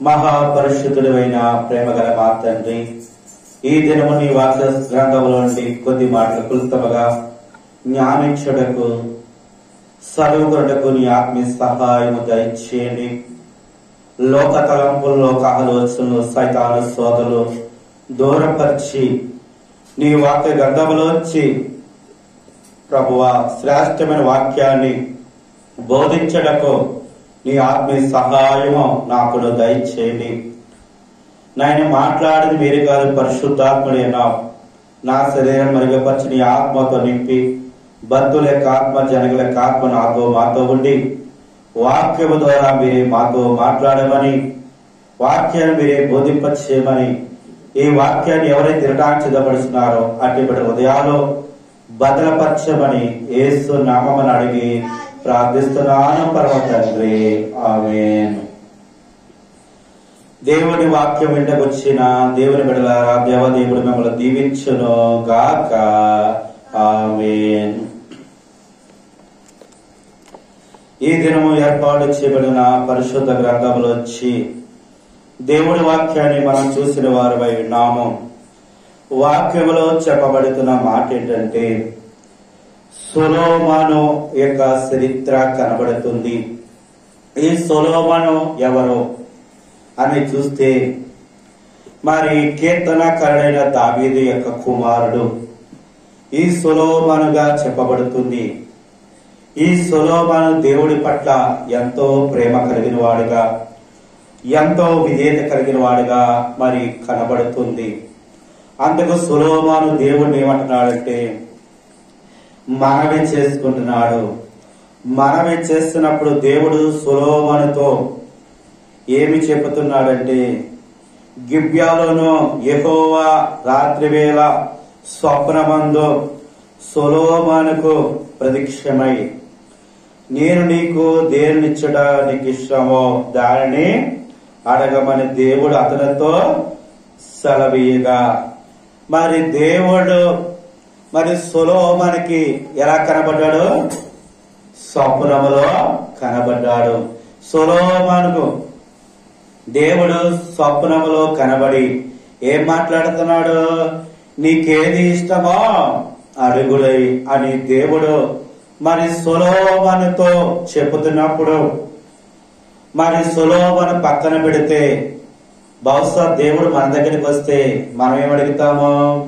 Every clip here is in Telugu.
మహాపరిశుద్ధుడైన ప్రేమగల మా తండ్రి ఈ దినము నీ వాక్య గ్రంథములో నుండి కొద్ది మాటలు క్లుప్తముగా జ్ఞానించుటకు చదువుకున్నటకు నీ ఆత్మీయ సహాయము దయచేయండి లోక తలంపులు లోక ఆలోచనలు సైతాను సోదలు దూరపరిచి నీ వాక్య గ్రంథములోంచి ప్రభువ శ్రేష్టమైన వాక్యాన్ని బోధించడకు నీ ఆత్మీయ సహాయము నాకు దయచేయండి నాయన మాట్లాడింది మీరు కాదు పరిశుద్ధాత్ముడైనా నా శరీరం మరుగుపరిచి నీ ఆత్మతో నింపి బంధువుల యొక్క ఆత్మ జనగుల యొక్క ఆత్మ నాతో మాతో ఉండి వాక్యము ద్వారా మీరే మాతో మాట్లాడమని వాక్యాన్ని మీరే బోధింపచేయమని ఈ వాక్యాన్ని ఎవరైతే తిరటానికి సిద్ధపడుతున్నారో అట్టి బిడ్డ హృదయాలు భద్రపరచమని యేసు నామమని అడిగి ప్రార్థిస్తున్నాను పరమ తండ్రి ఆమేన్ దేవుని వాక్యం వెంటకొచ్చిన దేవుని బిడలారా దేవదేవుడు మిమ్మల్ని దీవించును గాక ఆమేన్ ఈ దినము ఏర్పాటు చేయబడిన పరిశుద్ధ గ్రంథములు వచ్చి దేవుడి వాక్యాన్ని మనం చూసిన వారిపై విన్నాము వాక్యములో చెప్పబడుతున్న మాట ఏంటంటే సొలోమాను యొక్క చరిత్ర కనబడుతుంది ఈ సొలోమాను ఎవరు అని చూస్తే మరి కీర్తనకారుడైన దావీదు యొక్క కుమారుడు ఈ సొలోమానుగా చెప్పబడుతుంది ఈ సొలోమాను దేవుడి పట్ల ఎంతో ప్రేమ కలిగిన వాడుగా ఎంతో విధేయత కలిగిన వాడుగా మరి కనబడుతుంది అందుకు సులోమాను దేవుడిని ఏమంటున్నాడంటే మనవి చేసుకుంటున్నాడు మనవి చేస్తున్నప్పుడు దేవుడు సులోమానుతో ఏమి చెబుతున్నాడంటే గిబ్యాలోను యెహోవా రాత్రి వేళ స్వప్నమందు సొలోమానుకు ప్రతిక్షమై నేను నీకు దేనినిచ్చుట నీకు ఇష్టమో దానిని అడగమని దేవుడు అతనితో సెలవీయగా మరి దేవుడు మరి సొలోమానికి ఎలా కనబడ్డాడు స్వప్నములో కనబడ్డాడు సొలోమానుకు దేవుడు స్వప్నములో కనబడి ఏం మాట్లాడుతున్నాడు నీకేది ఇష్టమో అడుగులై అని దేవుడు మరి సొలోమనుతో చెబుతున్నప్పుడు మరి సొలోమను పక్కన పెడితే బహుశా దేవుడు మన దగ్గరికి వస్తే మనం ఏమడుగుతాము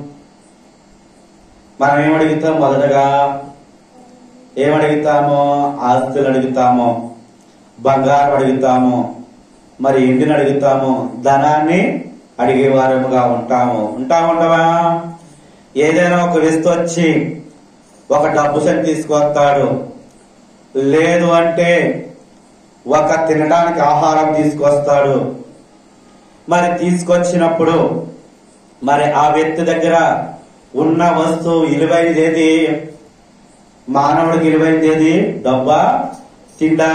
మనం ఏమడుగుతాం మొదటగా ఏమడుగుతాము ఆస్తులు అడుగుతాము బంగారం అడుగుతాము మరి ఇంటిని అడుగుతాము ధనాన్ని అడిగేవారముగా ఉంటాము ఉంటా ఉండవా ఏదైనా ఒక వ్యక్తి వచ్చి ఒక డబ్బు సంచి తీసుకొస్తాడు లేదు అంటే ఒక తినడానికి ఆహారం తీసుకొస్తాడు మరి తీసుకొచ్చినప్పుడు మరి ఆ వ్యక్తి దగ్గర ఉన్న వస్తువు విలువైనది ఏది మానవుడికి విలువైనది ఏది డబ్బా తిండా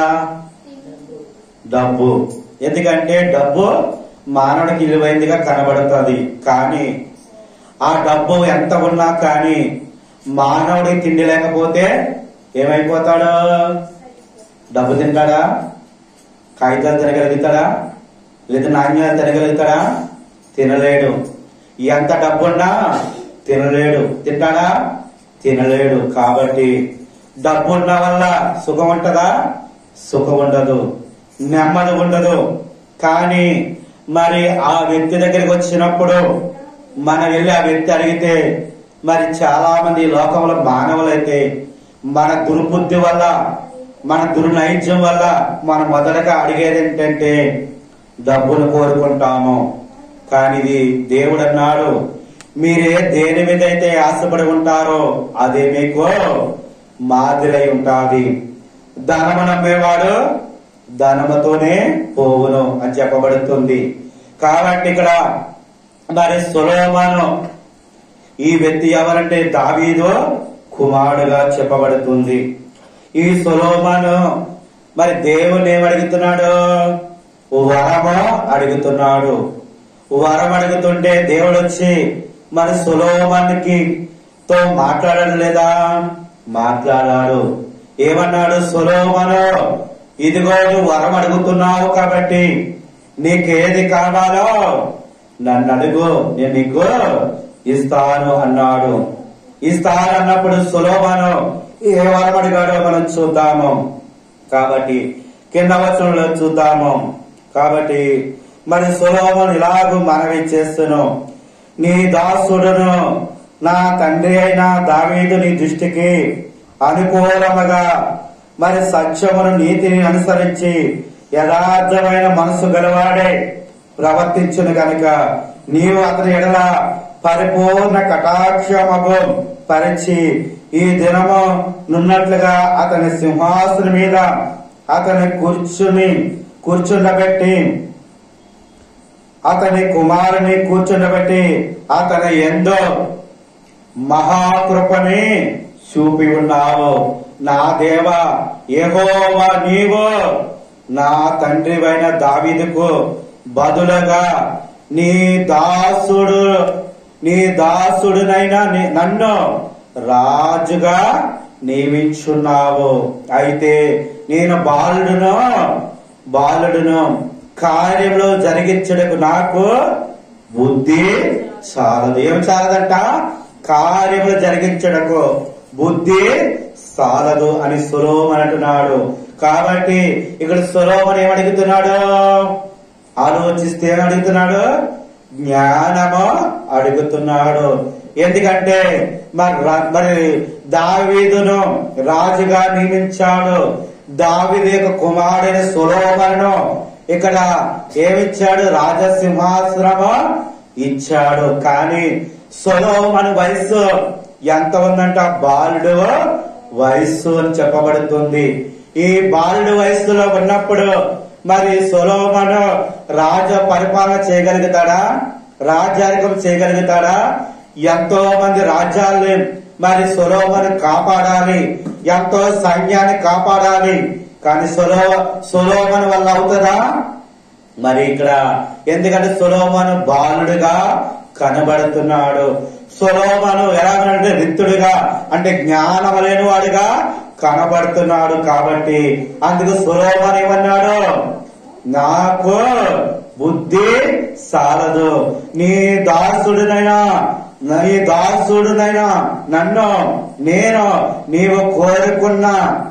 డబ్బు ఎందుకంటే డబ్బు మానవుడికి విలువైనదిగా కనబడుతుంది కానీ ఆ డబ్బు ఎంత ఉన్నా కానీ మానవుడికి తిండి లేకపోతే ఏమైపోతాడు డబ్బు తింటాడా కాగితాలు తినగలుగుతాడా లేదా నాణ్యాలు తినగలుగుతాడా తినలేడు ఎంత డబ్బున్నా తినలేడు తింటాడా తినలేడు కాబట్టి డబ్బు ఉన్న వల్ల సుఖం ఉంటదా సుఖం ఉండదు నెమ్మది ఉండదు కానీ మరి ఆ వ్యక్తి దగ్గరికి వచ్చినప్పుడు మన వెళ్ళి ఆ వ్యక్తి అడిగితే మరి చాలా మంది ఈ లోకంలో మానవులైతే మన దుర్బుద్ధి వల్ల మన దుర్నైత్యం వల్ల మనం మొదటగా అడిగేది ఏంటంటే డబ్బును కోరుకుంటాము కానీ ఇది దేవుడు అన్నాడు మీరే దేని మీద అయితే ఆశపడి ఉంటారో అదే మీకు మాదిరై ఉంటాది ధనము నమ్మేవాడు ధనముతోనే పోవును అని చెప్పబడుతుంది కాబట్టి ఇక్కడ మరి సులోమాను ఈ వ్యక్తి ఎవరంటే దావీదు కుమారుడుగా చెప్పబడుతుంది ఈ సులోమాను మరి దేవుని ఏమడుగుతున్నాడు వరము అడుగుతున్నాడు వరం అడుగుతుంటే దేవుడు వచ్చి మరి సులోమానికి తో మాట్లాడడం లేదా మాట్లాడాడు ఏమన్నాడు సులోమను ఇదిగో నువ్వు వరం అడుగుతున్నావు కాబట్టి నీకేది కావాలో నన్ను అడుగు నేను నీకు ఇస్తాను అన్నాడు ఇస్తాను అన్నప్పుడు సులోమాను ఏ వరం అడిగాడో మనం చూద్దాము కాబట్టి కింద వచనంలో చూద్దాము కాబట్టి మరి సులోమన్ ఇలాగూ మనవి చేస్తును నీ దాసుడును నా తండ్రి అయిన దావీదు నీ దృష్టికి అనుకూలముగా మరి సత్యమును నీతిని అనుసరించి యథార్థమైన మనసు గలవాడే ప్రవర్తించును కనుక నీవు అతని ఎడల పరిపూర్ణ కటాక్షమగు పరిచి ఈ దినము నున్నట్లుగా అతని సింహాసనం మీద అతని కూర్చుని కూర్చుండబెట్టి అతని కుమారుని కూర్చుండబెట్టి అతని ఎందో మహాకృపని చూపి ఉన్నావు నా దేవ యెహోవా నీవు నా తండ్రివైన దావీదుకు బదులుగా నీ దాసుడు నీ దాసుడునైనా నీ- నన్ను రాజుగా నియమించున్నావు అయితే నేను బాలుడును బాలుడును కార్యంలో జరిగించడకు నాకు బుద్ధి చాలదు ఏమి చాలదంట కార్యములు జరిగించడకు బుద్ధి చాలదు అని సులోమన్ అంటున్నాడు కాబట్టి ఇక్కడ సులోమన్ ఏమడుగుతున్నాడు ఆలోచిస్తే ఏం అడుగుతున్నాడు జ్ఞానము అడుగుతున్నాడు ఎందుకంటే మరి రా- మరి దావీదును రాజుగా నియమించాడు దావీదు యొక్క కుమారుడైన సులోమను ఇక్కడ ఏమిచ్చాడు రాజసింహాసనము ఇచ్చాడు కానీ సొలోమన్ వయస్సు ఎంత ఉందంట బాలుడు వయస్సు అని చెప్పబడుతుంది ఈ బాలుడు వయస్సులో ఉన్నప్పుడు మరి సొలోమను రాజ పరిపాలన చేయగలుగుతాడా రాజ్యాధికం చేయగలుగుతాడా ఎంతో మంది రాజ్యాల్ని మరి సొలోమను కాపాడాలి ఎంతో సైన్యాన్ని కాపాడాలి కానీ సొలో సొలోమన్ వల్ల అవుతుందా మరి ఇక్కడ ఎందుకంటే సులోమను బాలుడుగా కనబడుతున్నాడు సులోమను ఎలా అంటే రిక్తుడుగా అంటే జ్ఞానం లేని వాడుగా కనబడుతున్నాడు కాబట్టి అందుకు సులోమన్ ఏమన్నాడు నాకు బుద్ధి సాలదు నీ దాసుడునైనా నీ దాసుడునైనా నన్ను నేను నీవు కోరుకున్న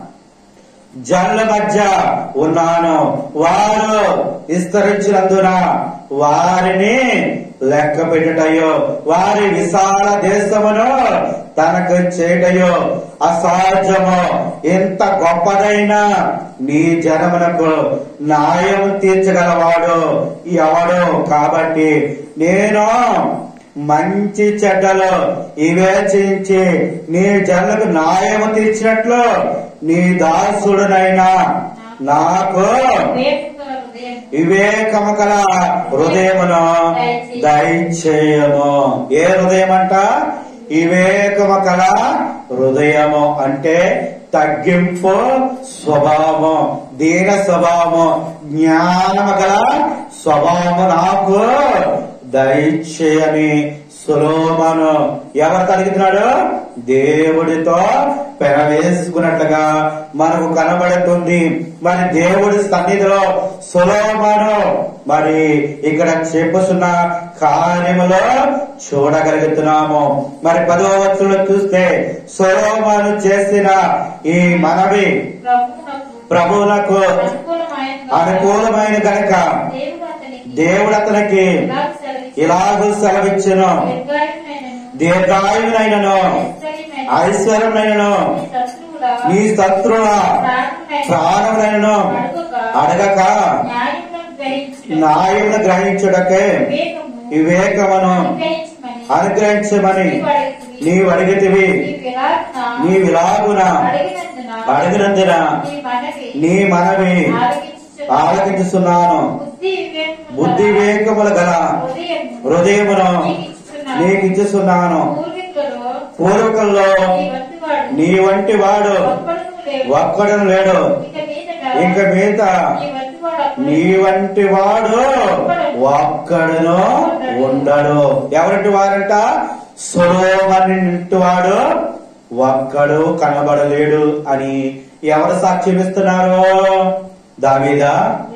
జనుల మధ్య ఉన్నాను వారు విస్తరించినందున వారిని లెక్క పెట్టుటయో వారి విశాల దేశమును తనకు చేయటయో అసాధ్యము ఎంత గొప్పదైన నీ జనమునకు న్యాయం తీర్చగలవాడు ఎవడు కాబట్టి నేను మంచి చెడ్డలు వివేచించి నీ జనులకు న్యాయము తీర్చినట్లు నీ దాసుడునైనా నాకు వివేకము గల హృదయమును దయచేయము ఏ హృదయం అంట వివేకము గల హృదయము అంటే తగ్గింపు స్వభావము దీన స్వభావము జ్ఞానము గల స్వభావము నాకు దయచేయని సులోమను ఎవరు అడుగుతున్నాడు దేవుడితో పెరవేసుకున్నట్లుగా మనకు కనబడుతుంది మరి దేవుడి సన్నిధిలో సులోమను మరి ఇక్కడ చెప్పుతున్న కార్యములో చూడగలుగుతున్నాము మరి పదవ వచ్చులో చూస్తే సులోమను చేసిన ఈ మనవి ప్రభువులకు అనుకూలమైన గనక దేవుడు అతనికి ఇలాగూ సెలవిచ్చును దీర్ఘాయునైనను ఐశ్వర్యమైనను నీ శత్రుల ప్రాణములైనను అడగక న్యాయమును గ్రహించుటకే వివేకమును అనుగ్రహించమని నీవు అడిగితివి నీ విలాగున అడిగినందున నీ మనవి ఆలకించుతున్నాను బుద్ధి వివేకములు గల హృదయమును నీకు ఇచ్చుస్తున్నాను పూర్వకంలో నీ వంటి వాడు ఒక్కడను లేడు ఇంక మీద నీ వంటి వాడు ఒక్కడును ఉండడు ఎవరింటి వారంట సులోమని వాడు ఒక్కడు కనబడలేడు అని ఎవరు సాక్ష్యం ఇస్తున్నారు దావీదా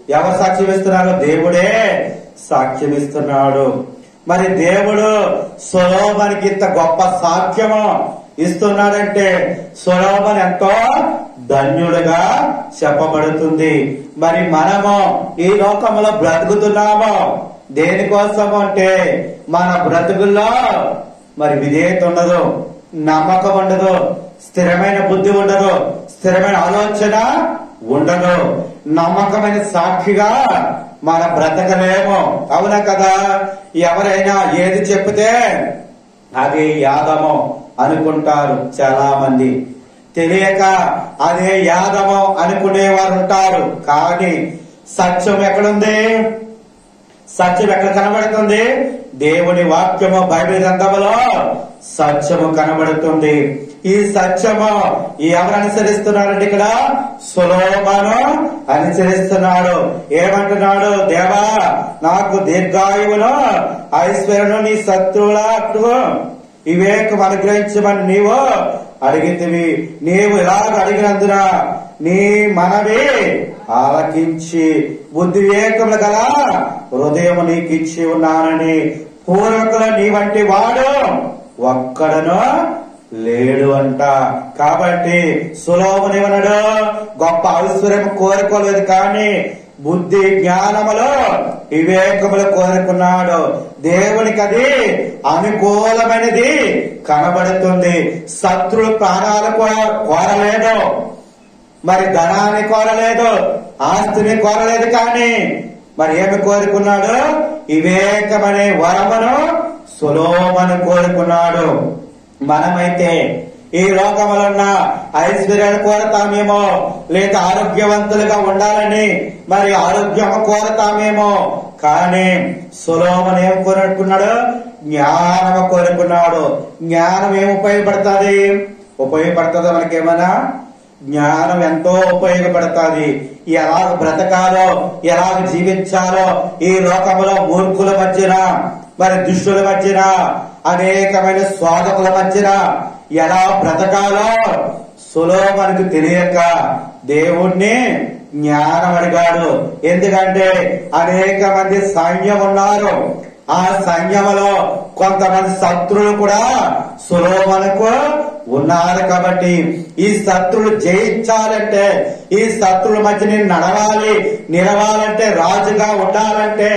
ఎవరు సాక్ష్యం ఇస్తున్నారు దేవుడే సాక్ష్యం ఇస్తున్నాడు మరి దేవుడు సొలోమనికి ఇంత గొప్ప సాక్ష్యము ఇస్తున్నాడంటే సొలోమన్ ఎంతో ధన్యుడుగా చెప్పబడుతుంది మరి మనము ఈ లోకంలో బ్రతుకుతున్నాము దేనికోసం అంటే మన బ్రతుకుల్లో మరి విధేయత ఉండదు నమ్మకం ఉండదు స్థిరమైన బుద్ధి ఉండదు స్థిరమైన ఆలోచన ఉండదు నమ్మకమైన సాక్షిగా మన బ్రతకలేము అవునా కదా ఎవరైనా ఏది చెప్తే అది యాగము అనుకుంటారు చాలా మంది తెలియక అదే యాగము అనుకునేవారు ఉంటారు కానీ సత్యం ఎక్కడుంది సత్యం ఎక్కడ కనబడుతుంది దేవుని వాక్యము బైబిల్ గ్రంథములో సత్యము కనబడుతుంది ఈ సత్యము ఎవరు అనుసరిస్తున్నారంటే ఇక్కడ సులోమను అనుసరిస్తున్నాడు ఏమంటున్నాడు దేవా నాకు దీర్ఘాయువును ఐశ్వర్యను నీ శత్రువులకు వివేకం అనుగ్రహించమని నీవు అడిగితివి నీవు ఇలాగ అడిగినందున నీ మనవి ఆలకించి బుద్ధి వివేకములు గల హృదయం నీకు ఇచ్చి ఉన్నానని పూర్వకులు నీ వంటి వాడు ఒక్కడను లేడు అంట కాబట్టి సులోమునివనడు గొప్ప ఐశ్వర్యం కోరుకోలేదు కానీ బుద్ధి జ్ఞానములో వివేకములు కోరుకున్నాడు దేవునికి అది అనుకూలమైనది కనబడుతుంది శత్రులు ప్రాణాలు కో- కోరలేదు మరి ధనాన్ని కోరలేదు ఆస్తిని కోరలేదు కానీ మరి ఏమి కోరుకున్నాడు వివేకమనే వరమును సులోమను కోరుకున్నాడు మనమైతే ఈ లోకములో ఉన్న ఐశ్వర్యాన్ని కోరతామేమో లేదా ఆరోగ్యవంతులుగా ఉండాలని మరి ఆరోగ్యము కోరతామేమో కానీ సులోమన్ ఏం కోరుకున్నాడు జ్ఞానము కోరుకున్నాడు జ్ఞానం ఏం ఉపయోగపడుతుంది ఉపయోగపడుతుందా మనకేమన్నా జ్ఞానం ఎంతో ఉపయోగపడుతుంది ఎలాగ బ్రతకాలో ఎలాగ జీవించాలో ఈ లోకంలో మూర్ఖుల మధ్యన మరి దుష్టుల మధ్యన అనేకమైన స్వాగతుల మధ్యన ఎలా బ్రతకాలో సులోమనికి తెలియక దేవుణ్ణి జ్ఞానం అడిగాడు ఎందుకంటే అనేక మంది సైన్యం ఉన్నారు ఆ సైన్యములో కొంతమంది శత్రువులు కూడా సులోమనకు ఉన్నారు కాబట్టి ఈ శత్రులు జయించాలంటే ఈ శత్రువుల మధ్య నేను నడవాలి నిలవాలంటే రాజుగా ఉండాలంటే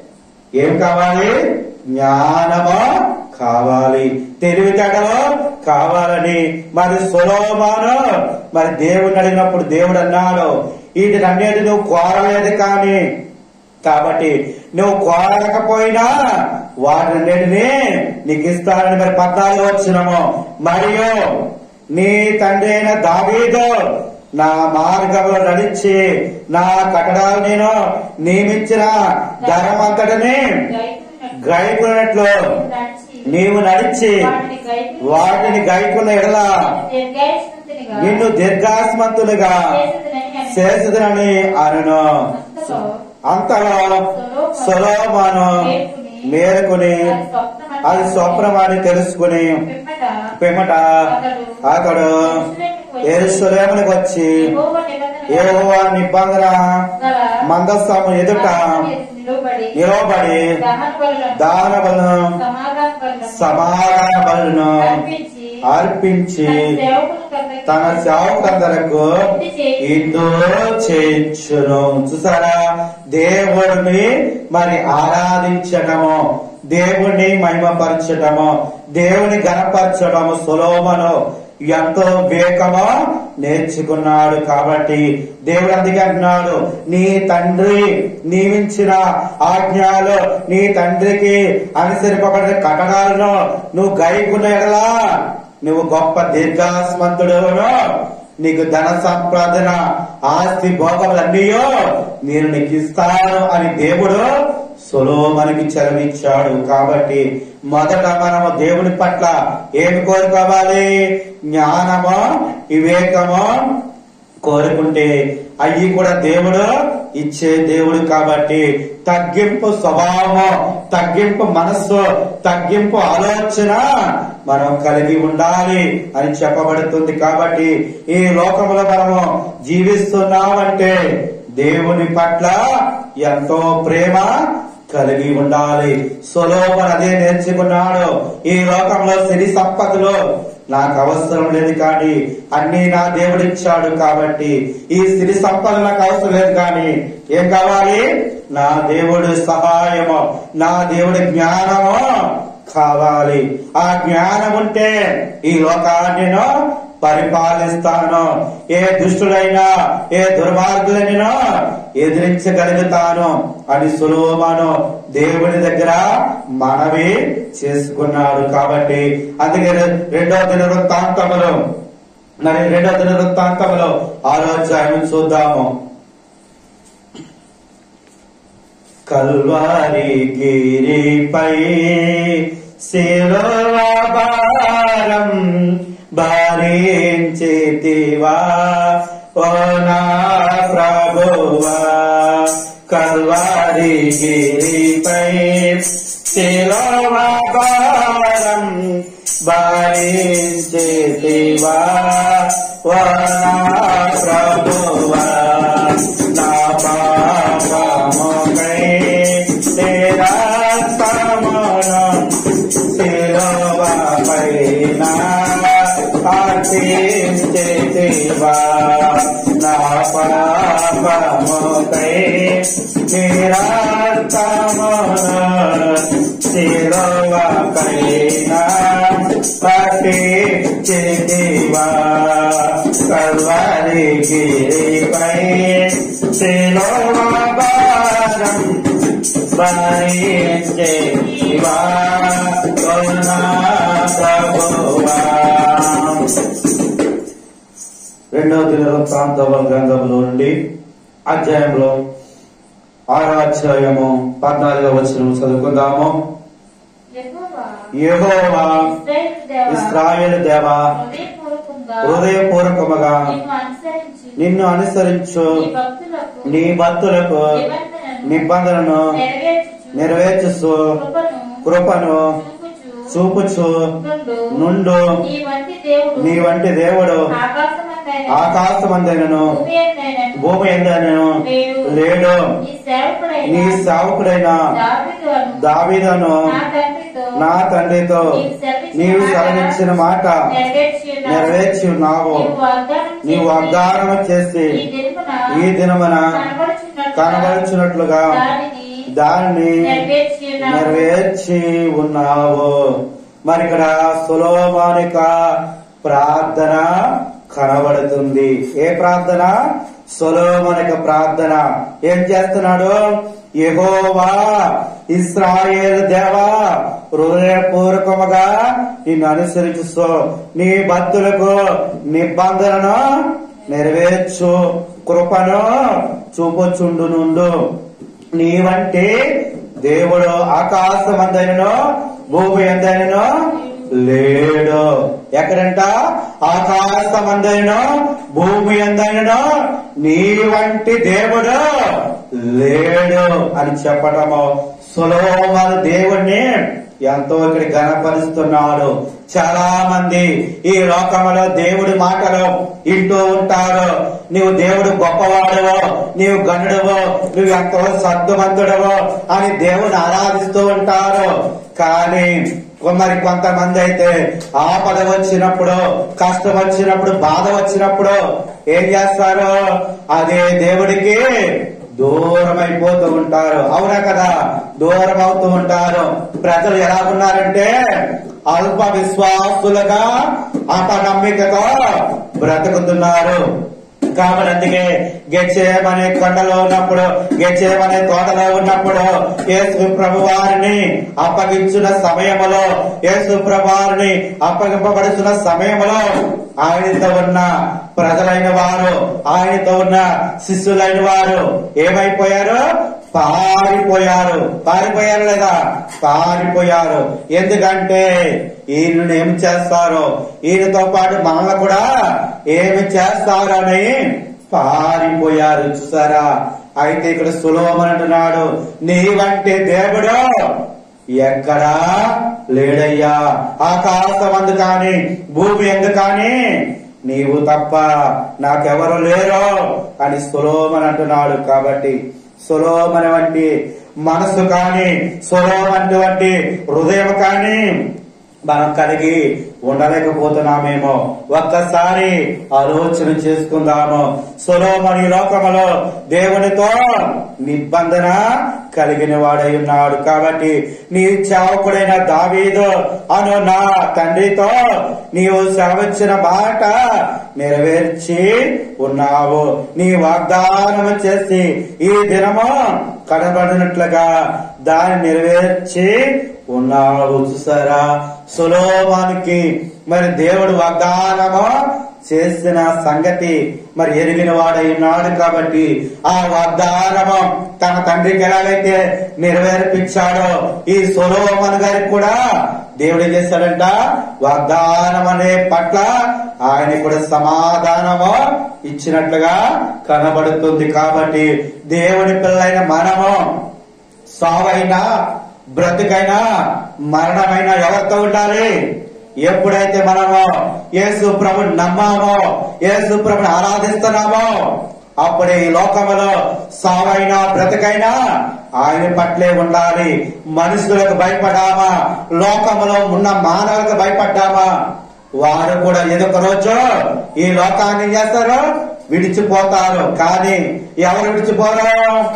ఏం కావాలి జ్ఞానము కావాలి తెలివితేటలు కావాలని మరి సులోమాను మరి దేవుడిని అడిగినప్పుడు దేవుడు అన్నాడు వీటినన్నిటి నువ్వు కోరలేదు కానీ కాబట్టి నువ్వు కోరకపోయినా వాటినన్నిటిని నీకు ఇస్తానని మరి పద్నాలుగు వచ్చినము మరియు నీ తండ్రి అయిన దావీదు నా మార్గంలో నడిచి నా కట్టడాలు నేను నియమించిన ధర్మంతటిని గైకున్నట్లు నీవు నడిచి వాటిని గైకున్న ఎడల నిన్ను దీర్ఘాస్మంతులుగా చేసేదనని అనను అంతలో సొలోమాను మేలుకుని అది స్వప్నమని తెలుసుకుని పిమ్మట అతడు ఎరుసలేమునికి వచ్చి యెహోవా నిబంధన మందస్థము ఎదుట నిలవబడి దాన బలను సమాధాన బలను అర్పించి తన సేవకందరకు ఇందు చేయించును చూసారా దేవుడిని మరి ఆరాధించటము దేవుణ్ణి మహిమపరచటము దేవుని గణపరచడము సులోమను ఎంతో వివేకమో నేర్చుకున్నాడు కాబట్టి దేవుడు అందుకే అంటున్నాడు నీ తండ్రి నియమించిన ఆజ్ఞలు నీ తండ్రికి అనుసరింపబడిన కట్టడాలను నువ్వు గైకున్న ఎడలా నువ్వు గొప్ప దీర్ఘాస్మంతుడును నీకు ధన సంపాదన ఆస్తి భోగములన్నీయో నేను నీకు ఇస్తాను అని దేవుడు సులోమనికి చలవిచ్చాడు కాబట్టి మొదట మనము దేవుని పట్ల ఏమి కోరుకోవాలి జ్ఞానము వివేకము కోరుకుంటే అయ్యి కూడా దేవుడు ఇచ్చే దేవుడు కాబట్టి తగ్గింపు స్వభావము తగ్గింపు మనస్సు తగ్గింపు ఆలోచన మనం కలిగి ఉండాలి అని చెప్పబడుతుంది కాబట్టి ఈ లోకంలో మనము జీవిస్తున్నామంటే దేవుని పట్ల ఎంతో ప్రేమ కలిగి ఉండాలి సులోభన్ అదే నేర్చుకున్నాడు ఈ లోకంలో సిరి సంపదలు నాకు అవసరం లేదు కానీ అన్ని నా దేవుడు ఇచ్చాడు కాబట్టి ఈ సిరి సంపద నాకు అవసరం లేదు కానీ ఏం కావాలి నా దేవుడు సహాయము నా దేవుడి జ్ఞానము కావాలి ఆ జ్ఞానం ఉంటే ఈ లోకాన్ని నేను పరిపాలిస్తాను ఏ దుష్టుడైనా ఏ దుర్మార్గులైనా ఎదిరించగలుగుతాను అని సులోమాను దేవుని దగ్గర మనవి చేసుకున్నాడు కాబట్టి అందుకే రెండో దిన వృత్తాంతములు మరి రెండో దిన వృత్తాంతములో ఆలోచన చూద్దాము కల్వారి గిరిపై శిలువ భారం భరించితివా ఓ నా ప్రభువా కల్వారి గిరిపై శిలువ భారం భరించితివా ఓ నా ప్రభువా నా పాపముకై తేరా సమనం శిలువపైన అర్పించేవా నా పాపముకై తేరా సమనం శిలువపైన అర్పించేవా కల్వరి గిరిపై శిలువభారం భరించేవా కరుణా ప్రభువా రెండవ దినవృత్తాంతవ గ్రంథంలో నుండి అధ్యాయంలో ఆరో అధ్యాయము పద్నాలుగో వచనం చదువుకుందాము యెహోవా యెహోవా ఇశ్రాయేలు దేవా ఇస్రాయేల్ దేవ హృదయపూర్వకంగా హృదయపూర్వకముగా నిన్ను అనుసరించి నిన్ను అనుసరించు నీ భక్తులకు నీ భక్తులకు నిబంధనను నిబంధనను నెరవేర్చుచు నెరవేర్చుసు కృపను కృపను చూపుచు చూపుచు నుండు నుండు నీ వంటి దేవుడు నీ వంటి దేవుడు ఆకాశమందైన ఆకాశమందైనను భూమి ఎందైనను భూమి ఎందైనను లేడు. లేడు నీ సేవకుడైన నీ సేవకుడైన దావీదు అను దావీదను నా తండ్రితో నా తండ్రితో నీవు సెలవిచ్చిన మాట నెరవేర్చి ఉన్నావు. నెరవేర్చి ఉన్నావు నీవు వాగ్దానం నీవు చేసి వాగ్దానం చేసి ఈ దినమున ఈ దినమున కనబడుచున్నట్లుగా కనబడుచున్నట్లుగా దానిని దాన్ని నెరవేర్చి ఉన్నావు. నెరవేర్చి ఉన్నావు మరి ఇక్కడ సులోమానిక ప్రార్థన కనబడుతుంది ఏ ప్రార్థన సులోమనిక ప్రార్థన ఏం చేస్తున్నాడు యెహోవా ఇస్రాయేల్ దేవా హృదయపూర్వకముగా నిన్ను అనుసరించు నీ భక్తులకు నిబంధనను నెరవేర్చు కృపను చూపుచుండు నుండు నీ వంటి దేవుడు ఆకాశమందైనను భూమి ఎందైనను లేడు ఎక్కడంట ఆకాశమందైనను భూమి ఎందైనను నీ వంటి దేవుడు లేడు అని చెప్పటము సులోమను దేవుణ్ణి ఎంతో ఇక్కడ గణపరుస్తున్నాడు చాలా మంది ఈ లోకంలో దేవుడి మాటలు వింటూ ఉంటారు నీవు దేవుడు గొప్పవాడువో నీవు గనుడువో నువ్వు ఎంతో సద్దుమంతుడవో అని దేవుని ఆరాధిస్తూ ఉంటారు కానీ మరి కొంతమంది అయితే ఆపద వచ్చినప్పుడు కష్టం వచ్చినప్పుడు బాధ వచ్చినప్పుడు ఏం చేస్తారు అదే దేవుడికి దూరం అయిపోతూ ఉంటారు అవునా కదా దూరం అవుతూ ఉంటారు ప్రజలు ఎలా ఉన్నారంటే అల్ప విశ్వాసులుగా అపనమ్మికతో బ్రతుకుతున్నారు కాబట్టి అందుకే గెచ్చేమనే కొండలో ఉన్నప్పుడు గెచ్చేమనే తోటలో ఉన్నప్పుడు యేసు ప్రభు వారిని అప్పగించిన సమయములో యేసు ప్రభు వారిని అప్పగింపబడుతున్న సమయములో ఆయనతో ఉన్న ప్రజలైన వారు ఆయనతో ఉన్న శిష్యులైన వారు ఏమైపోయారు పారిపోయారు పారిపోయారు లేదా పారిపోయారు ఎందుకంటే ఈయనను ఏం చేస్తారు ఈయనతో పాటు మనల్ని కూడా ఏమి చేస్తారని పారిపోయారు చూసారా అయితే ఇక్కడ సులోమన్ అంటున్నాడు నీ వంటి దేవుడు ఎక్కడా లేడయ్యా ఆకాశం అందు కాని భూమి ఎందు కాని నీవు తప్ప నాకెవరు లేరు అని సులోమన్ అంటున్నాడు కాబట్టి సులోమన్ వంటి మనసు కానీ సులోమన్ వంటి హృదయం కానీ మనం కలిగి ఉండలేకపోతున్నామేమో ఒక్కసారి ఆలోచన చేసుకుందాము సులోమని లోకములో దేవునితో నిబంధన కలిగిన వాడై ఉన్నాడు కాబట్టి నీ చావకుడైన దావీదు అను నా తండ్రితో నీవు సెలవిచ్చిన మాట నెరవేర్చి ఉన్నావు నీ వాగ్దానము చేసి ఈ దినము కనబడినట్లుగా దాన్ని నెరవేర్చి ఉన్నావు చూసారా సులోమానికి మరి దేవుడు వాగ్దానము చేసిన సంగతి మరి ఎరిగిన వాడై ఉన్నాడు కాబట్టి ఆ వాగ్దానము తన తండ్రికి ఎలాగైతే నెరవేర్పించాడో ఈ సులోమన్ గారికి కూడా దేవుడు ఏం చేశాడంట వాగ్దానం అనే పట్ల ఆయన కూడా సమాధానము ఇచ్చినట్లుగా కనబడుతుంది కాబట్టి దేవుని పిల్లైన మనము సావైనా బ్రతుకైనా మరణమైనా ఎవరితో ఉండాలి ఎప్పుడైతే మనము యేసు ప్రభుని నమ్మామో యేసు ప్రభుని ఆరాధిస్తున్నామో అప్పుడే ఈ లోకములో సావైనా బ్రతికైనా ఆయన పట్లే ఉండాలి మనుషులకు భయపడామా లోకములో ఉన్న మానవులకు భయపడ్డామా వారు కూడా ఏదొక రోజు ఈ లోకాన్ని ఏం చేస్తారు విడిచిపోతారు కానీ ఎవరు విడిచిపోరు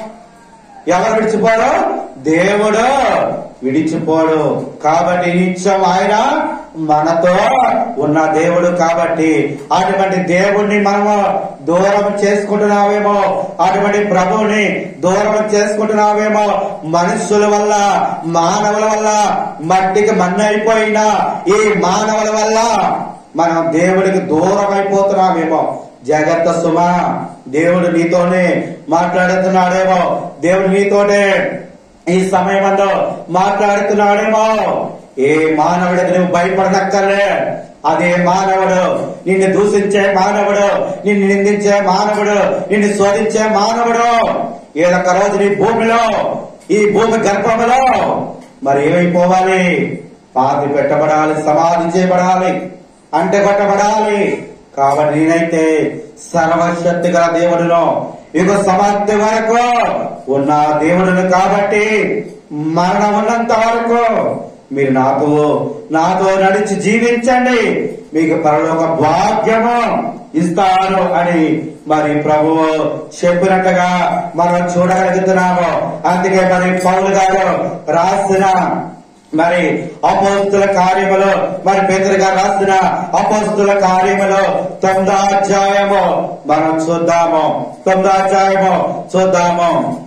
ఎవరు విడిచిపోరు దేవుడు విడిచిపోడు కాబట్టి నిత్యం ఆయన మనతో ఉన్న దేవుడు కాబట్టి అటువంటి దేవుణ్ణి మనము దూరం చేసుకుంటున్నావేమో అటువంటి ప్రభువుని దూరం చేసుకుంటున్నావేమో మనుషుల వల్ల మానవుల వల్ల మట్టికి మన్నైపోయిన ఈ మానవుల వల్ల మనం దేవుడికి దూరం అయిపోతున్నామేమో జాగ్రత్త సుమా దేవుడు నీతోనే మాట్లాడుతున్నాడేమో దేవుడు నీతోనే ఈ సమయంలో మాట్లాడుతున్నాడేమో ఏ మానవుడికి నువ్వు భయపడనక్కర్లే అదే మానవుడు నిన్ను దూషించే మానవుడు నిన్ను నిందించే మానవుడు నిన్ను శోధించే మానవుడు ఏదొక రోజు నీ భూమిలో ఈ భూమి గర్భములో మరి ఏమైపోవాలి పాతి పెట్టబడాలి సమాధి చేయబడాలి అంటే కొట్టబడాలి కాబట్టి నేనైతే సర్వశక్తి గల దేవుడును యుగ సమాప్తి వరకు ఉన్న దేవుడును కాబట్టి మరణం ఉన్నంత వరకు మీరు నాతో నాతో నడిచి జీవించండి మీకు పరలోక భాగ్యము ఇస్తాను అని మరి ప్రభువు చెప్పినట్టుగా మనం చూడగలుగుతున్నాము అందుకే మరి పౌలు గారు రాసిన మరి అపోస్తుల కార్యములు మరి పేదరు గారు రాసిన అపోస్తుల కార్యములు తొమ్మిదో అధ్యాయము మనం చూద్దాము తొమ్మిదో అధ్యాయము చూద్దాము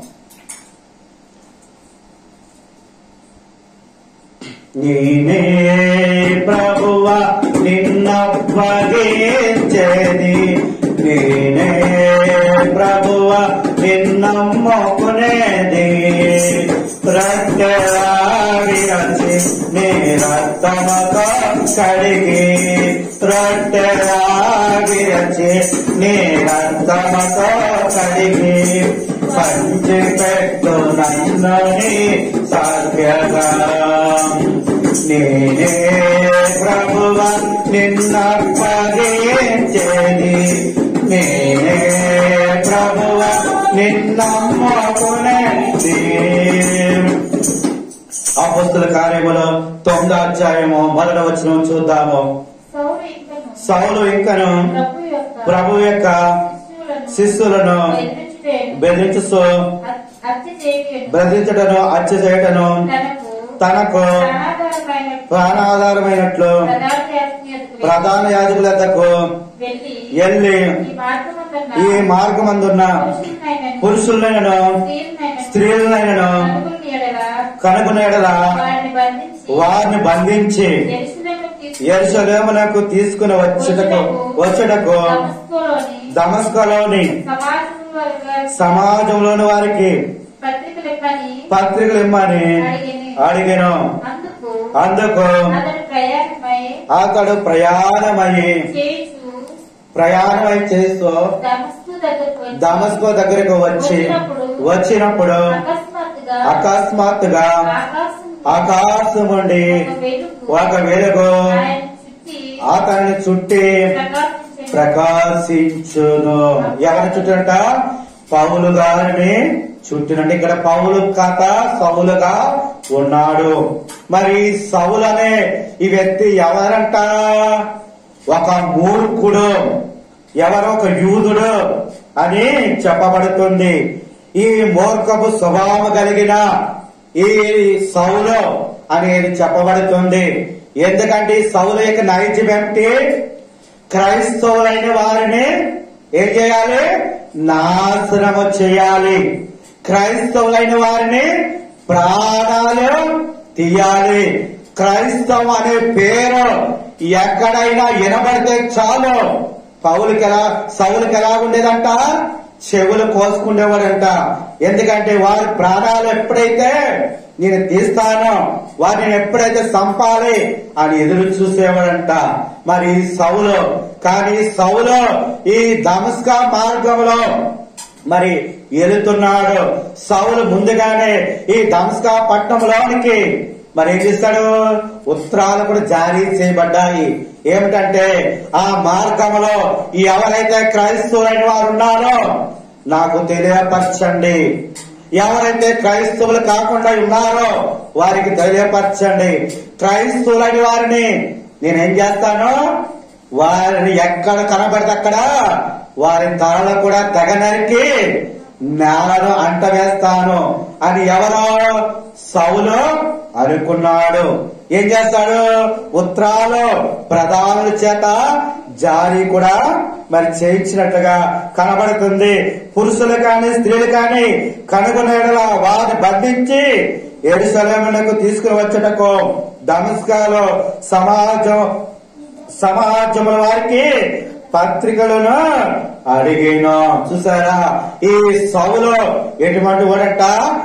నేనే ప్రభువ నిన్నప్పగించేది నేనే ప్రభువ నిన్నమ్మకునేది రక్తరావిరచి నీ రక్తమతో కడిగి రక్తరావిరచి నీ రక్తమతో కడిగి పంచి పెట్టు నన్నని సాధ్యగా నేనే ప్రభువ నిన్నప్పగించేది నేనే ప్రభువ నిన్నమ్మకునేది అపస్తుల కార్యములో తొమ్మిదో అధ్యాయము మొదట వచ్చిన చూద్దాము సౌలు ఇంకను సౌలు ఇంకను ప్రభు యొక్క ప్రభు యొక్క శిష్యులను శిష్యులను ఎదిరించుటేను, బెదిరించు హత్- హత్య చేయుటను, బెదిరించటను హత్య చేయటను తనకు తనకు ప్రాణాధారమైన ప్రాణాధారమైనట్లు ప్రధాన యాజకుని యొద్దకు ప్రధాన యాజకుల వద్దకు వెళ్ళి వెళ్ళి ఈ మార్గమందున్న ఈ మార్గమందున్న పురుషులనైనను, పురుషులైనను స్త్రీలనైనను, స్త్రీలనైనను కనుగొని ఎడల కనుగొన ఎడల వారిని బంధించి వారిని బంధించి యెరూషలేముకు తీసుకుని ఎరుసలేమునకు తీసుకుని వచ్చుటకు వచ్చుటకు దమస్కులోని దమస్కలోని సమాజంలో వారి సమాజంలోని వారికి పత్రికలు ఇవ్వని పత్రికలు ఇమ్మని అడిగాను అందుకు అందుకు అతడు ప్రయాణమై అతడు ప్రయాణమయ్యి చేయుచు ప్రయాణమై చేస్తూ దమస్కు దగ్గరకు వచ్చి దమస్కో దగ్గరకు వచ్చి వచ్చినప్పుడు అకస్మాత్తుగా అకస్మాత్తుగా ఆకాశం ఆకాశం నుండి ఒక వెలుగు ఒక వెలుగు ఆయన చుట్టి అతన్ని చుట్టి ప్రకాశించెను. ప్రకాశించును ఎవరి చుట్టంట పౌలు గారిని చుట్టినంటే ఇక్కడ పౌలు కథ సౌలుగా ఉన్నాడు మరి సౌలు అనే ఈ వ్యక్తి ఎవరంట ఒక మూర్ఖుడు ఎవరో ఒక యూదుడు అని చెప్పబడుతుంది ఈ మూర్ఖపు స్వభావం కలిగిన ఈ సౌలు అనేది చెప్పబడుతుంది ఎందుకంటే ఈ సౌలు యొక్క నైజం ఏమిటి క్రైస్తవులైన వారిని ఏం చేయాలి నాశనము చేయాలి క్రైస్తవులైన వారిని ప్రాణాలు తీయాలి క్రైస్తవం అనే పేరు ఎక్కడైనా వినబడితే చాలు పౌలకి ఎలా సౌలుకి ఎలా ఉండేదంట చెవులు కోసుకునేవాడంట ఎందుకంటే వారి ప్రాణాలు ఎప్పుడైతే నేను తీస్తానో వారిని ఎప్పుడైతే చంపాలి అని ఎదురు చూసేవాడంట మరి ఈ సౌలు కానీ సౌలు ఈ దమస్కా మార్గంలో మరి వెళుతున్నాడు సౌలు ముందుగానే ఈ దమస్కా పట్టణంలోనికి మరి ఏం చేస్తాడు ఉత్తరాలు కూడా జారీ చేయబడ్డాయి ఏమిటంటే ఆ మార్గంలో ఎవరైతే క్రైస్తవులైన వారు ఉన్నారో నాకు తెలియపరచండి ఎవరైతే క్రైస్తవులు కాకుండా ఉన్నారో వారికి తెలియపరచండి క్రైస్తవులైన వారిని నేనేం చేస్తాను వారిని ఎక్కడ కనబడితే అక్కడ వారి తలలు కూడా తెగ నరికి నేలను అంట వేస్తాను అని ఎవరో సౌలు అనుకున్నాడు ఏం చేస్తాడు ఉత్తరాలు ప్రధానుల చేత జారీ కూడా మరి చేయించినట్లుగా కనబడుతుంది పురుషులు కాని స్త్రీలు కాని కనుగొనేలా వారిని బంధించి ఎరుసలేమునకు తీసుకుని వచ్చటకు దమస్కాలో సమాజం సమాజముల వారికి పత్రికలను అడిగిన చూసారా ఈ సౌలు ఎటువంటి వాడంట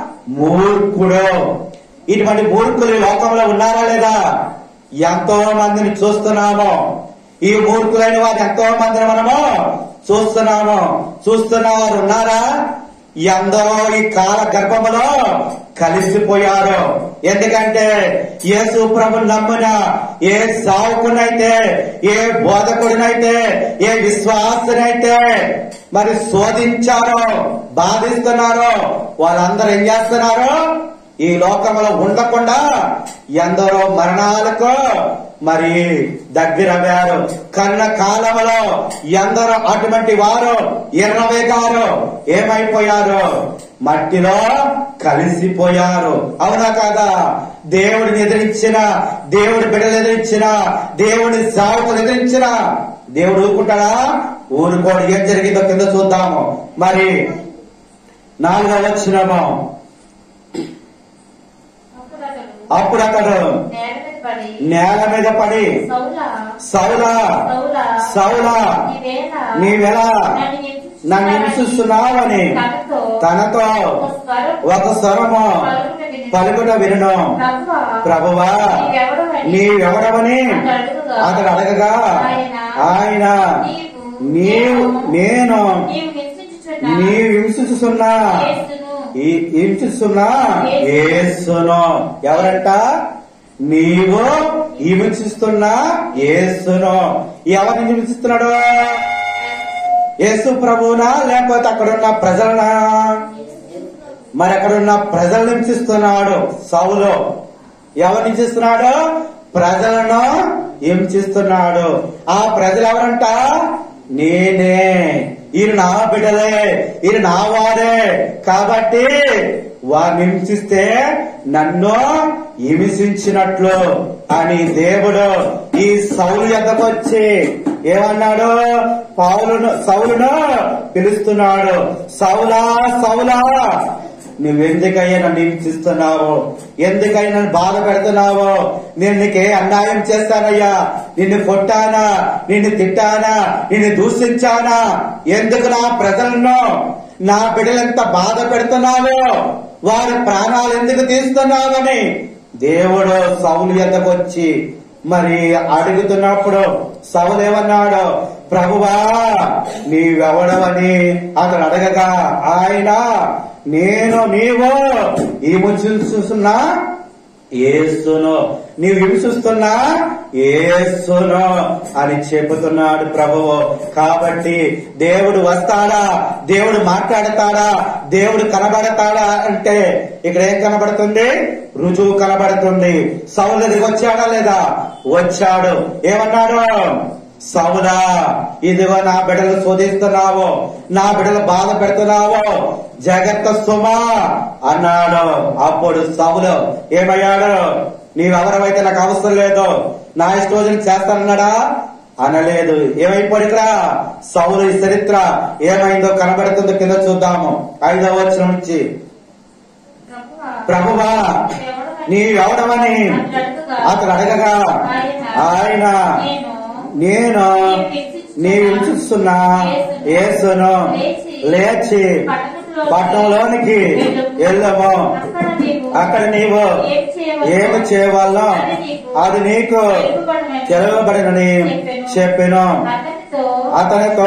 మూర్ఖుడు ఇటువంటి మూర్ఖులు ఈ లోకంలో ఉన్నారా లేదా ఎంతో మందిని చూస్తున్నాము ఈ మూర్ఖులైన వారు ఎంతో మందిని మనము చూస్తున్నాము చూస్తున్నవారు ఉన్నారా ఎందరో ఈ కాల గర్భములో కలిసిపోయారు ఎందుకంటే యేసు ప్రభు నమ్మిన ఏ సావుకునైతే ఏ బోధకుడినైతే ఏ విశ్వాసనైతే మరి శోధించారో బాధిస్తున్నారో వాళ్ళందరూ ఏం చేస్తున్నారు ఈ లోకంలో ఉండకుండా ఎందరో మరణాలకు మరి దగ్గరయ్యారు కన్న కాలంలో ఎందరో అటువంటి వారు ఇరవై గారు ఏమైపోయారు మట్టిలో కలిసిపోయారు అవునా కాదా దేవుడిని ఎదిరించిన దేవుడి బిడ్డలు ఎదిరించిన దేవుడి సాగులు ఎదిరించిన దేవుడు ఊరుకుంటాడా ఊరుకోడు ఏం జరిగిందో కింద చూద్దాము మరి నాలుగవ వచ్చినము అప్పుడు అతడు అప్పుడు అతడు నేల మీద పడి నేల మీద పడి సౌలా సౌలా సౌలా సౌలా నీవేళ నీవెలా నన్ను నన్ను హింసిస్తున్నావని తనతో తనతో ఒక స్వరం ఒక స్వరము పలుకుట వినెను. పలుకుట వినను ప్రభువా, ప్రభువా నీవెవడవని నీవెవడవని అతడు అడుగగా, అతడు అడగగా ఆయన, ఆయన నీవు నీవు నేను నీవు హింసించుచున్న నీవు హింసిస్తున్నా యేసును ఈ హింసిస్తున్నా ఏసును ఎవరంట నీవు హింసిస్తున్నా ఏసును ఎవరిని హింసిస్తున్నాడు యేసు ప్రభువునా లేకపోతే అక్కడున్న ప్రజలనా మరి అక్కడున్న ప్రజలను హింసిస్తున్నాడు సౌలు ఎవరు హింసిస్తున్నాడు ప్రజలను హింసిస్తున్నాడు ఆ ప్రజలు ఎవరంట నేనే ఈయన నా బిడ్డలే ఈయన నా వారే కాబట్టి వారిని హింసిస్తే నన్ను హింసించినట్లు అని దేవుడు ఈ సౌలు యొక్కకు వచ్చి ఏమన్నాడు పౌలును సౌలును పిలుస్తున్నాడు సౌలా సౌలా నువ్వెందుకయ్యా నన్ను హింసిస్తున్నావు ఎందుకయ్యా నన్ను బాధ పెడుతున్నావు నేను నీకే అన్యాయం చేస్తానయ్యా నిన్ను కొట్టానా నిన్ను తిట్టానా నిన్ను దూషించానా ఎందుకు నా ప్రజలను నా బిడ్డలెంత బాధ పెడుతున్నావు వారి ప్రాణాలు ఎందుకు తీస్తున్నావని దేవుడు సౌలు ఎద్దకు వచ్చి మరి అడుగుతున్నప్పుడు సౌలు ఏమన్నాడు ప్రభువా నీవెవడవని అతడు అడగగా ఆయన నేను నీవు ఈ చూస్తున్నా ఏసును నీవు హింసిస్తున్నా ఏసును అని చెబుతున్నాడు ప్రభువు కాబట్టి దేవుడు వస్తాడా దేవుడు మాట్లాడతాడా దేవుడు కనబడతాడా అంటే ఇక్కడ ఏం కనబడుతుంది రుజువు కనబడుతుంది సౌలు దిగి వచ్చాడా లేదా వచ్చాడు ఏమన్నాడు సౌలా ఇదిగో నా బిడ్డలు శోధిస్తున్నావు నా బిడ్డలు బాధ పెడుతున్నావు జగత్త సుమా అన్నాడు అప్పుడు సౌలు ఏమయ్యాడు నీవెవరమైతే నాకు అవసరం లేదు నా ఇష్టం చేస్తానన్నాడా అనలేదు ఏమైపోయాడు ఇక్కడ సౌలు ఈ చరిత్ర ఏమైందో కనబడుతుందో కింద చూద్దాము ఐదవ వచ్చిన నుంచి ప్రభువా, ప్రభువా నీవెవడమని అతడు అడగగా ఆయన నేను నీ హింసిస్తున్న యేసును లేచి పట్టణంలోనికి వెళ్ళము అక్కడ నీవు ఏమి చేయవాలో అది నీకు తెలువబడినని చెప్పెను అతనితో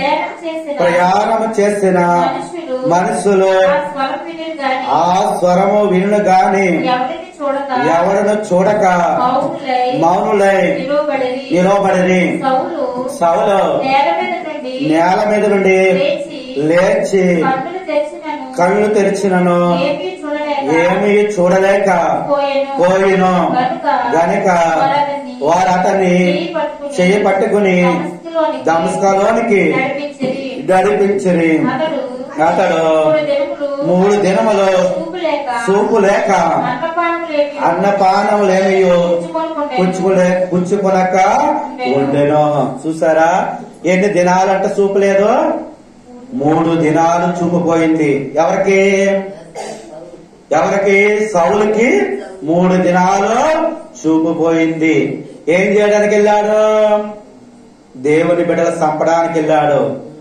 ప్రయాణం చేసిన మనుషులు ఆ స్వరము వినులు గాని ఎవరిని చూడక మౌనులై నిలవబడి సౌలు నేల మీద నుండి లేచి కళ్ళు తెరిచినను ఏమీ చూడలేక పోయిను గనుక వారు అతన్ని చెయ్యి పట్టుకుని దమస్కలోనికి గడిపించిరి అతడు మూడు దినములు సూపు లేక అన్నపానములేమియో పుచ్చుకులే పుచ్చుకునక ఉండెను చూసారా ఎన్ని దినాలంట చూపు లేదు మూడు దినాలు చూపుపోయింది ఎవరికి ఎవరికి సౌలుకి మూడు దినాలు చూపుపోయింది ఏం చేయడానికి వెళ్ళాడు దేవుని బిడ్డలు చంపడానికి వెళ్ళాడు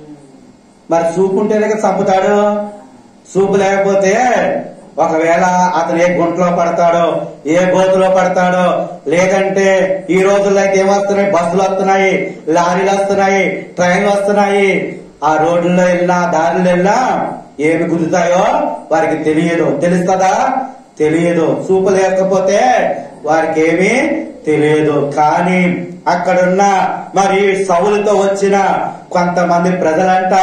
మరి చూపు ఉంటేనే కదా చంపుతాడు చూపు లేకపోతే ఒకవేళ అతను ఏ గుంటలో పడతాడో ఏ గోతులో పడతాడో లేదంటే ఈ రోజుల్లో అయితే ఏమొస్తున్నాయి బస్సులు వస్తున్నాయి లారీలు వస్తున్నాయి ట్రైన్లు వస్తున్నాయి ఆ రోడ్లలో వెళ్ళినా దారిలో వెళ్ళినా ఏమి గుద్దుతాయో వారికి తెలియదు తెలుస్తుందా తెలియదు చూపు లేకపోతే వారికి ఏమీ తెలియదు కానీ అక్కడున్న మరి సౌలుతో వచ్చిన కొంతమంది ప్రజలంట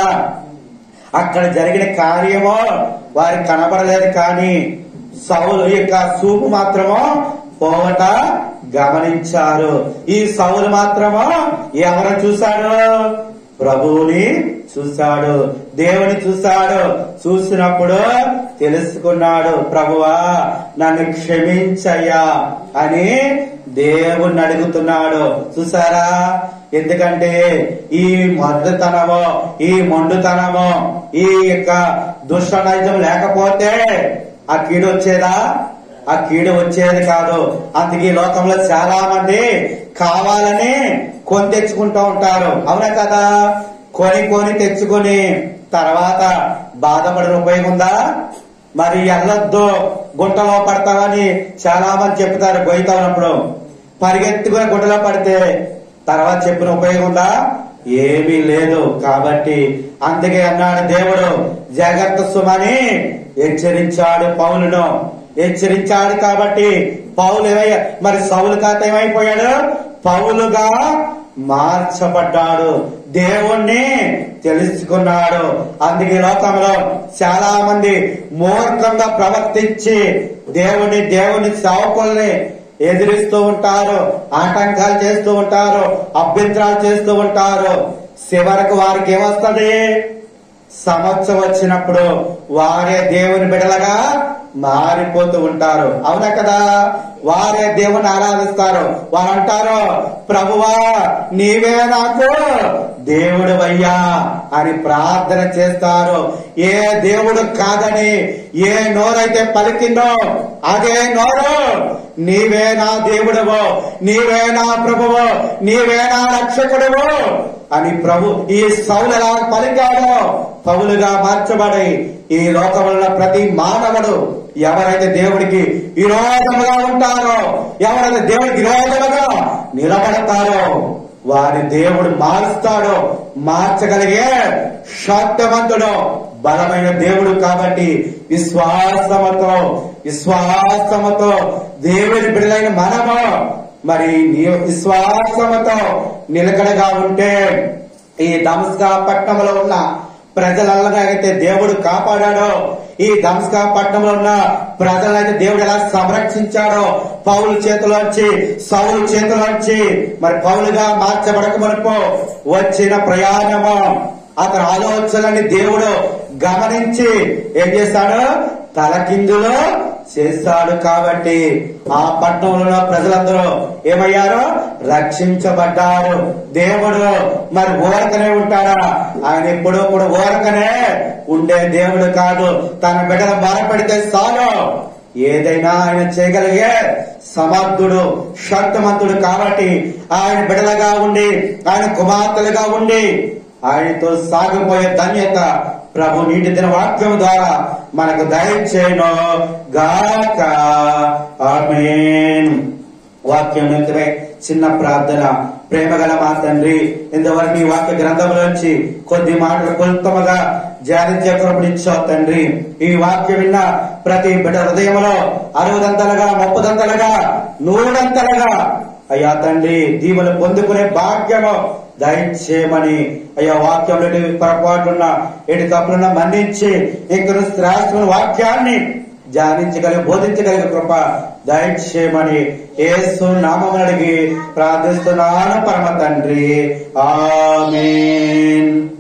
అక్కడ జరిగిన కార్యమో వారికి కనబడలేదు కానీ సౌలు యొక్క చూపు మాత్రమో పోవట గమనించారు ఈ సౌలు మాత్రమో ఎవరు చూశాడు ప్రభువుని చూశాడు దేవుని చూశాడు చూసినప్పుడు తెలుసుకున్నాడు ప్రభువా నన్ను క్షమించయ్యా అని దేవుణ్ణి అడుగుతున్నాడు చూసారా ఎందుకంటే ఈ మద్దతనమో ఈ మొండుతనమో ఈ యొక్క దుష్ట నైజం లేకపోతే ఆ కీడు వచ్చేదా ఆ కీడు వచ్చేది కాదు అందుకే ఈ లోకంలో చాలా మంది కావాలని కొని తెచ్చుకుంటూ ఉంటారు అవునా కదా కొని కొని తెచ్చుకొని తర్వాత బాధపడిన ఉపయోగం ఉందా మరి వెళ్ళొద్దు గుంటలో పడతావని చాలా మంది చెప్తారు గొయ్యితా ఉన్నప్పుడు పరిగెత్తుకుని గుంటలో పడితే తర్వాత చెప్పిన ఉపయోగం ఉందా ఏమీ లేదు కాబట్టి అందుకే అన్నాడు దేవుడు జాగ్రత్త సుమని హెచ్చరించాడు పౌలును హెచ్చరించాడు కాబట్టి పౌలు ఏమయ్య మరి సౌలు కాత ఏమైపోయాడు పౌలుగా మార్చబడ్డాడు దేవుణ్ణి తెలుసుకున్నాడు అందుకే ఈ లోకంలో చాలా మంది మూర్ఖంగా ప్రవర్తించి దేవుని దేవుని సేవకుల్ని ఎదిరిస్తూ ఉంటారు ఆటంకాలు చేస్తూ ఉంటారు అభ్యంతరాలు చేస్తూ ఉంటారు చివరకు వారికి ఏమొస్తుంది సంవత్సరం వచ్చినప్పుడు వారే దేవుని బిడలగా మారిపోతూ ఉంటారు అవునా కదా వారే దేవుని ఆరాధిస్తారు వారు అంటారు ప్రభువా నీవే నాకు దేవుడు అయ్యా అని ప్రార్థన చేస్తారు ఏ దేవుడు కాదని ఏ నోరైతే పలికిందో అదే నోరు నీవే నా దేవుడవు నీవే నా ప్రభువు నీవే నా రక్షకుడువు అని ప్రభు ఈ సౌలు ఎలా పలికాడో పౌలుగా మార్చబడి ఈ లోకముల ప్రతి మానవుడు ఎవరైతే దేవుడికి విరోధముగా ఉంటారో ఎవరైతే దేవుడికి విరోధముగా నిలబడతారో వారి దేవుడు మారుస్తాడు మార్చగలిగే శక్తివంతుడు బలమైన దేవుడు కాబట్టి విశ్వాసముతో విశ్వాసముతో దేవుడి బిడ్డలైన మనము మరి నీ విశ్వాసముతో నిలకడగా ఉంటే ఈ దమస్కా పట్టణంలో ఉన్న ప్రజలైతే దేవుడు కాపాడాడో ఈ దమస్కా పట్టణంలో ఉన్న ప్రజలైతే దేవుడు ఎలా సంరక్షించాడో పౌలు చేతిలోంచి సౌలు చేతిలోంచి మరి పౌలుగా మార్చబడక మనకు వచ్చిన ప్రయాణము అతని ఆలోచనని దేవుడు గమనించి ఏం చేశాడు తలకిందులో చేశాడు కాబట్టి ఆ పట్టణంలో ఉన్న ప్రజలందరూ ఏమయ్యారు రక్షించబడ్డారు దేవుడు మరి ఊరకనే ఉంటాడా ఆయన ఎప్పుడూ కూడా ఊరకనే ఉండే దేవుడు కాదు తన బిడ్డలు బాధపడితే చాలు ఏదైనా ఆయన చేయగలిగే సమర్థుడు శక్తిమంతుడు కాబట్టి ఆయన బిడలగా ఉండి ఆయన కుమార్తెలుగా ఉండి ఆయనతో సాగిపోయే ధన్యత ప్రభు నీటి దిన వాక్యం ద్వారా మనకు దయచేయను గాక ఆమేన్ వాక్యం నిమిత్తమై చిన్న ప్రార్థన ప్రేమగల మా తండ్రి ఇంతవరకు ఈ వాక్య గ్రంథంలోంచి కొద్ది మాటలు కొంతముగా ధ్యానించే కృపణించావు తండ్రి ఈ వాక్యం విన్న ప్రతి బిడ్డ హృదయంలో అరవదంతలుగా ముప్పదంతలుగా నూరంతలుగా అయ్యా తండ్రి దీవులు పొందుకునే భాగ్యము దయచేయమని అయ్యా వాక్యంలో ఎటు పొరపాటున్న ఎటు తప్పులున్న మన్నించి ఇక్కడ శ్రేష్టమైన వాక్యాన్ని ధ్యానించగలిగి బోధించగలిగే కృప దయచేయమని యేసు నామమును అడిగి ప్రార్థిస్తున్నాను పరమ తండ్రి ఆమేన్